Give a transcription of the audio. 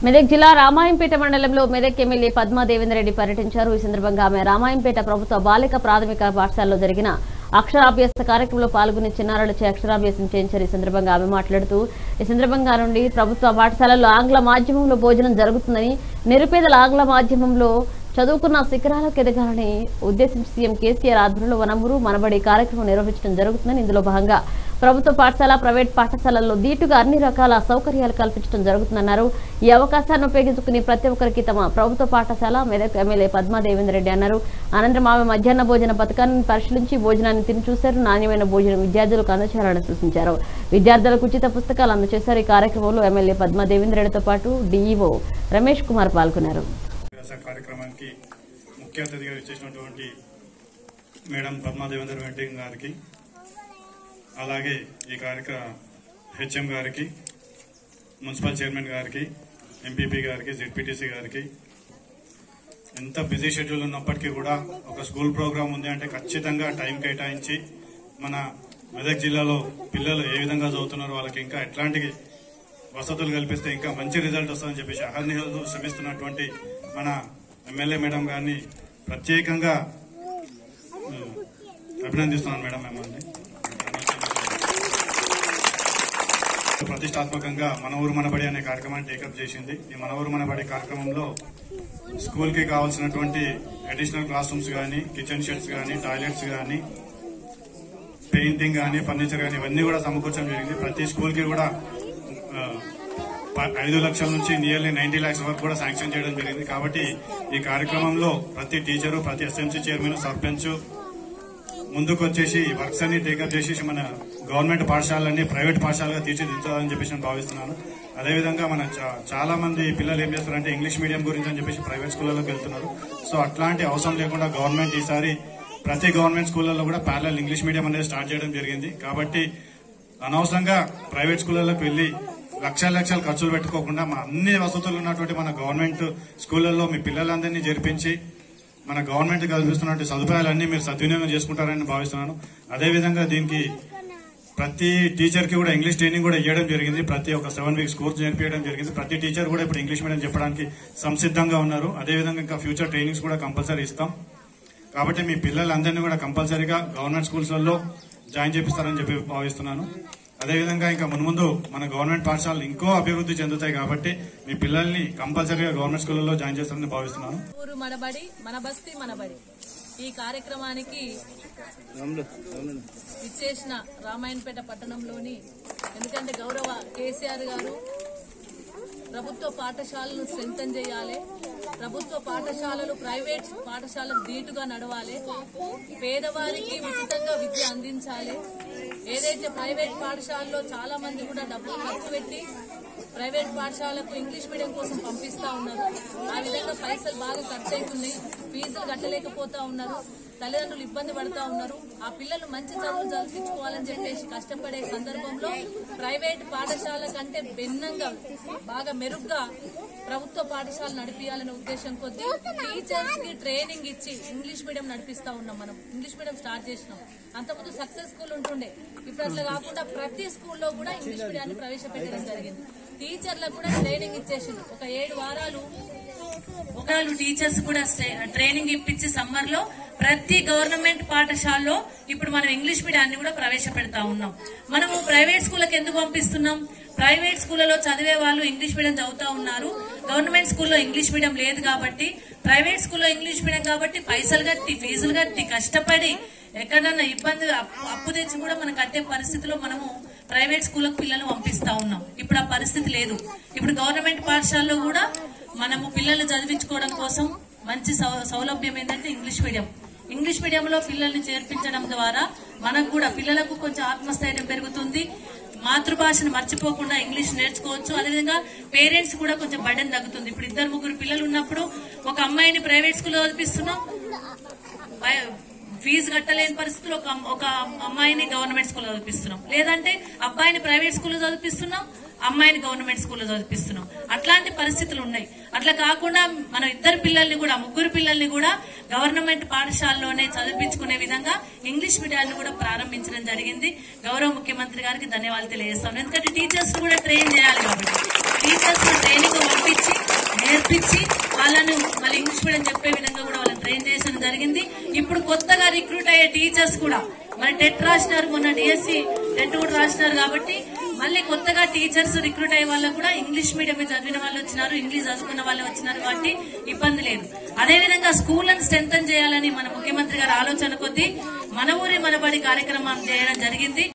మెదక్ జిల్లా రామాయంపేట మండలంలో మెదక్ ఎమ్మెల్యే పద్మా దేవేందర్ రెడ్డి పర్యటించారు ఈ సందర్భంగా ఆమె రామాయంపేట ప్రభుత్వ బాలిక ప్రాథమిక పాఠశాలలో జరిగిన అక్షరాభ్యాస కార్యక్రమంలో పాల్గొని చిన్నారులచే అక్షరాభ్యాసం చేయించారు ఈ సందర్భంగా ఆమె మాట్లాడుతూ ఈ సందర్భంగా నుండి ప్రభుత్వ పాఠశాలల్లో ఆంగ్ల మాధ్యమంలో భోజనం జరుగుతుందని నిరుపేదల ఆంగ్ల మాధ్యమంలో చదువుకున్న శిఖరాలకు ఎదగాలని ఉద్దేశించి సీఎం కేసీఆర్ ఆధ్వర్యంలో వనమురు మనబడి కార్యక్రమం నిర్వహించడం జరుగుతుందని ఇందులో భాగంగా ప్రభుత్వ పాఠశాల ప్రైవేట్ పాఠశాలల్లో దీటుగా అన్ని రకాల సౌకర్యాలు కల్పించడం జరుగుతుందన్నారు ఈ అవకాశాన్ని ఉపయోగించుకుని ప్రతి ఒక్కరికి తమ ప్రభుత్వ పాఠశాల మెదక్ ఎమ్మెల్యే పద్మా దేవేందర్ రెడ్డి అన్నారు అనంతరం ఆమె మధ్యాహ్న భోజన పథకాన్ని పరిశీలించి భోజనాన్ని తిని చూశారు నాణ్యమైన భోజనం విద్యార్థులకు అందచేయాలని సూచించారు విద్యార్థులకు ఉచిత పుస్తకాలు అందజేశారు ఈ కార్యక్రమంలో ఎమ్మెల్యే పద్మా దేవేందర్ రెడ్డితో పాటు డీఈఓ రమేష్ కుమార్ పాల్గొన్నారు వ్యాస కార్యక్రమానికి ముఖ్య అతిథిగా ఇచ్చేసినటువంటి మేడం పద్మా దేవేందర్ వెంకటేం గారికి అలాగే ఈ కార్యక్రమ హెచ్ఎం గారికి మున్సిపల్ చైర్మన్ గారికి ఎంపీపీ గారికి జెడ్పీటీసీ గారికి ఎంత బిజీ షెడ్యూల్ ఉన్నప్పటికీ కూడా ఒక స్కూల్ ప్రోగ్రామ్ ఉంది అంటే ఖచ్చితంగా టైం కేటాయించి మన మెదక్ జిల్లాలో పిల్లలు ఏ విధంగా చదువుతున్నారో వాళ్ళకి ఇంకా ఎట్లాంటి వసతులు కల్పిస్తే ఇంకా మంచి రిజల్ట్ వస్తుందని చెప్పేసి అహర్నిహలు శ్రమిస్తున్నటువంటి మన ఎమ్మెల్యే మేడం గారిని ప్రత్యేకంగా ఉమ్, అభినందిస్తున్నాను మేడం మిమ్మల్ని ప్రతిష్టాత్మకంగా మన ఊరు మనబడి అనే కార్యక్రమాన్ని టేకప్ చేసింది ఈ మన ఊరు మనబడి కార్యక్రమంలో స్కూల్ కి కావాల్సినటువంటి అడిషనల్ క్లాస్ రూమ్స్ కానీ కిచెన్ షెడ్స్ కానీ టాయిలెట్స్ కానీ పెయింటింగ్ కానీ ఫర్నిచర్ కానీ ఇవన్నీ కూడా సమకూర్చడం జరిగింది ప్రతి స్కూల్ కి కూడా ఆ, ప- ఐదు లక్షల నుంచి నియర్లీ నైన్టీ లాక్స్ వరకు కూడా శాంక్షన్ చేయడం జరిగింది కాబట్టి ఈ కార్యక్రమంలో ప్రతి టీచరు ప్రతి ఎస్ఎంసీ చైర్మన్ సర్పంచ్ ముందుకు వచ్చేసి వర్క్స్ అన్ని టేకప్ చేసి మన గవర్నమెంట్ పాఠశాలన్నీ ప్రైవేట్ పాఠశాలగా తీర్చిదిద్దాలని చెప్పేసి నేను భావిస్తున్నాను అదేవిధంగా మన చా- చాలా మంది పిల్లలు ఏం చేస్తారంటే ఇంగ్లీష్ మీడియం గురించి అని చెప్పేసి ప్రైవేట్ స్కూళ్ళలోకి వెళ్తున్నారు సో అట్లాంటి అవసరం లేకుండా గవర్నమెంట్ ఈసారి ప్రతి గవర్నమెంట్ స్కూళ్ళలో కూడా ప్యారల్ ఇంగ్లీష్ మీడియం అనేది స్టార్ట్ చేయడం జరిగింది కాబట్టి అనవసరంగా ప్రైవేట్ స్కూళ్ళలోకి వెళ్లి లక్షల లక్షలు ఖర్చులు పెట్టుకోకుండా మా అన్ని వసతులు ఉన్నటువంటి మన గవర్నమెంట్ స్కూళ్ళల్లో మీ పిల్లలందరినీ జరిపించి మన గవర్నమెంట్ కల్పిస్తున్నటువంటి సదుపాయాలన్నీ మీరు సద్వినియోగం చేసుకుంటారని భావిస్తున్నాను అదేవిధంగా దీనికి ప్రతి టీచర్ కి కూడా ఇంగ్లీష్ ట్రైనింగ్ కూడా ఇవ్వడం జరిగింది ప్రతి ఒక్క సెవెన్ వీక్స్ కోర్స్ నేర్పించడం జరిగింది ప్రతి టీచర్ కూడా ఇప్పుడు ఇంగ్లీష్ మీడియం చెప్పడానికి సంసిద్ధంగా ఉన్నారు అదేవిధంగా ఇంకా ఫ్యూచర్ ట్రైనింగ్స్ కూడా కంపల్సరీ ఇస్తాం కాబట్టి మీ పిల్లలందరినీ కూడా కంపల్సరీగా గవర్నమెంట్ స్కూల్స్లలో జాయిన్ చేపిస్తారని చెప్పి భావిస్తున్నాను అదేవిధంగా ఇంకా మున్ముందు మన గవర్నమెంట్ పాఠశాలలు ఇంకో అభివృద్ధి చెందుతాయి కాబట్టి మీ పిల్లల్ని కంపల్సరీగా గవర్నమెంట్ స్కూళ్ళలో జాయిన్ చేస్తారని భావిస్తున్నాను ఊరు మనబడి మన బస్తీ మనబడి ఈ కార్యక్రమానికి ఇచ్చేసిన రామాయణపేట పట్టణంలోని ఎందుకంటే గౌరవ కేసీఆర్ గారు ప్రభుత్వ పాఠశాలను స్ట్రెంథన్ చేయాలి ప్రభుత్వ పాఠశాలలు ప్రైవేట్ పాఠశాలకు ధీటుగా నడవాలి పేదవారికి ఉచితంగా విద్య అందించాలి ఏదైతే ప్రైవేట్ పాఠశాలలో చాలా మంది కూడా డబ్బులు ఖర్చు పెట్టి ప్రైవేట్ పాఠశాలకు ఇంగ్లీష్ మీడియం కోసం పంపిస్తా ఉన్నారు ఆ విధంగా పైసలు బాగా ఖర్చు అవుతున్నాయి ఫీజులు కట్టలేకపోతా ఉన్నారు తల్లిదండ్రులు ఇబ్బంది పడతా ఉన్నారు ఆ పిల్లలు మంచి చదువులు చదివించుకోవాలని చెప్పేసి కష్టపడే సందర్భంలో ప్రైవేట్ పాఠశాల కంటే భిన్నంగా బాగా మెరుగ్గా ప్రభుత్వ పాఠశాల నడిపించాలనే ఉద్దేశం కొద్దీ టీచర్స్ కి ట్రైనింగ్ ఇచ్చి ఇంగ్లీష్ మీడియం నడిపిస్తా ఉన్నాం మనం ఇంగ్లీష్ మీడియం స్టార్ట్ చేసినాం అంతకుముందు సక్సెస్ స్కూల్ ఉంటుండే ఇప్పుడు అట్లా కాకుండా ప్రతి స్కూల్లో కూడా ఇంగ్లీష్ మీడియాన్ని ప్రవేశపెట్టడం జరిగింది టీచర్లకు కూడా ట్రైనింగ్ ఇచ్చేసిండు ఒక ఏడు వారాలు ఒకళ్ళు టీచర్స్ కూడా స్టే- ట్రైనింగ్ ఇప్పించి సమ్మర్ లో ప్రతి గవర్నమెంట్ పాఠశాలలో ఇప్పుడు మనం ఇంగ్లీష్ మీడియాన్ని కూడా ప్రవేశపెడతా ఉన్నాం మనము ప్రైవేట్ స్కూళ్ళకి ఎందుకు పంపిస్తున్నాం ప్రైవేట్ స్కూళ్ళలో చదివే వాళ్ళు ఇంగ్లీష్ మీడియం చదువుతా ఉన్నారు గవర్నమెంట్ స్కూల్లో ఇంగ్లీష్ మీడియం లేదు కాబట్టి ప్రైవేట్ స్కూల్లో ఇంగ్లీష్ మీడియం కాబట్టి పైసలు కట్టి ఫీజులు కట్టి కష్టపడి ఎక్కడన్నా ఇబ్బంది అప్పు- అప్పు తెచ్చి కూడా మనం కట్టే పరిస్థితిలో మనము ప్రైవేట్ స్కూళ్ళకు పిల్లలు పంపిస్తా ఉన్నాం ఇప్పుడు ఆ పరిస్థితి లేదు ఇప్పుడు గవర్నమెంట్ పాఠశాలలో కూడా మనము పిల్లల్ని చదివించుకోవడం కోసం మంచి సౌ- సౌలభ్యం ఏంటంటే ఇంగ్లీష్ మీడియం ఇంగ్లీష్ మీడియంలో పిల్లల్ని చేర్పించడం ద్వారా మనకు కూడా పిల్లలకు కొంచెం ఆత్మస్థైర్యం పెరుగుతుంది మాతృభాషను మర్చిపోకుండా ఇంగ్లీష్ నేర్చుకోవచ్చు అదేవిధంగా పేరెంట్స్ కూడా కొంచెం బర్డెన్ తగ్గుతుంది ఇప్పుడు ఇద్దరు ముగ్గురు పిల్లలు ఉన్నప్పుడు ఒక అమ్మాయిని ప్రైవేట్ స్కూల్లో చదివిస్తున్నాం బయ- ఫీజు కట్టలేని పరిస్థితుల్లో ఒక అమ్- ఒక అమ్మాయిని గవర్నమెంట్ స్కూల్లో చదివిస్తున్నాం లేదంటే అబ్బాయిని ప్రైవేట్ స్కూల్లో చదివిస్తున్నాం అమ్మాయిని గవర్నమెంట్ స్కూల్లో చదివిస్తున్నాం అట్లాంటి పరిస్థితులు ఉన్నాయి అట్లా కాకుండా మన ఇద్దరు పిల్లల్ని కూడా ముగ్గురు పిల్లల్ని కూడా గవర్నమెంట్ పాఠశాలలోనే చదివించుకునే విధంగా ఇంగ్లీష్ మీడియాన్ని కూడా ప్రారంభించడం జరిగింది గౌరవ ముఖ్యమంత్రి గారికి ధన్యవాదాలు తెలియజేస్తాం ఎందుకంటే టీచర్స్ కూడా ట్రైన్ చేయాలి కాబట్టి టీచర్స్ ట్రైనింగ్ పంపించి ఇప్పించి వాళ్ళను మళ్ళీ ఇంగ్లీష్ మీడియం చెప్పే విధంగా కూడా వాళ్ళని ట్రైన్ చేయడం జరిగింది ఇప్పుడు కొత్తగా రిక్రూట్ అయ్యే టీచర్స్ కూడా మరి టెట్ రాసినారు మొన్న డిఎస్సి టెట్ కూడా రాసినారు కాబట్టి మళ్ళీ కొత్తగా టీచర్స్ రిక్రూట్ అయ్యే వాళ్ళకు కూడా ఇంగ్లీష్ మీడియం చదివిన వాళ్ళు వచ్చినారు ఇంగ్లీష్ చదువుకున్న వాళ్ళు వచ్చినారు కాబట్టి ఇబ్బంది లేదు అదేవిధంగా స్కూళ్ళను స్ట్రెంథన్ చేయాలని మన ముఖ్యమంత్రి గారి ఆలోచన కొద్దీ మన ఊరి మన బడి కార్యక్రమం చేయడం జరిగింది